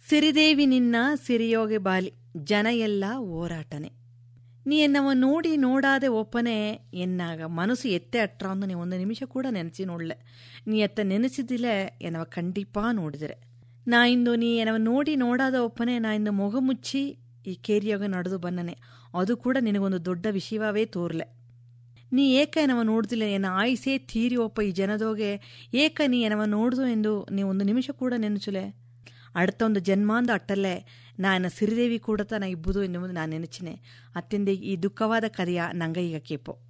ಸಿರಿದೇವಿ ನಿನ್ನ ಸಿರಿಯೋಗೆ ಬಾಲಿ ಜನ ಎಲ್ಲ ಓರಾಟನೆ ನೀ ಎನ್ನವ ನೋಡಿ ನೋಡಾದೆ ಒಪ್ಪನೆ ಎನ್ನಾಗ ಮನಸ್ಸು ಎತ್ತೆ ಅಟ್ರ ಅಂದು ನೀ ಒಂದು ನಿಮಿಷ ಕೂಡ ನೆನೆಸಿ ನೋಡ್ಲೆ ನೀ ಎತ್ತ ನೆನೆಸಿದಿಲ್ಲ ಎನ್ನವ ಖಂಡಿಪಾ ನೋಡಿದರೆ ನಾ ಇಂದು ನೀ ಎನ್ನವ ನೋಡಿ ನೋಡಾದ ಒಪ್ಪನೆ ನಾ ಇಂದು ಮೊಗ ಮುಚ್ಚಿ ಈ ಕೇರಿಯೋಗ ನಡೆದು ಬನ್ನನೆ ಅದು ಕೂಡ ನಿನಗೊಂದು ದೊಡ್ಡ ವಿಷಯವೇ ತೋರ್ಲೆ ನೀ ಏಕ ಏನವ ನೋಡ್ದಿಲ್ಲ ಎನ್ನ ಆಯ್ಸೇ ತೀರಿ ಒಪ್ಪ ಈ ಜನದೋಗೆ ಏಕ ನೀ ಏನವ ನೋಡ್ದು ಎಂದು ನೀ ಒಂದು ನಿಮಿಷ ಕೂಡ ನೆನೆಸುಲೆ അടുത്ത ಒಂದು ಜನ್ಮಾಂದ ಅಟ್ಟಲ್ಲೇ ನಾನು ಸಿರಿದೇವಿ ಕೂಡ ನಾ ಇಬ್ಬುದು ಎನ್ನುವುದು ನಾನು ನೆನಚಿನೆ ಅತ್ತೆಂದೆ ಈ ದುಃಖವಾದ ಕಥೆಯ ನಂಗ ಈಗ ಕೇಪೋ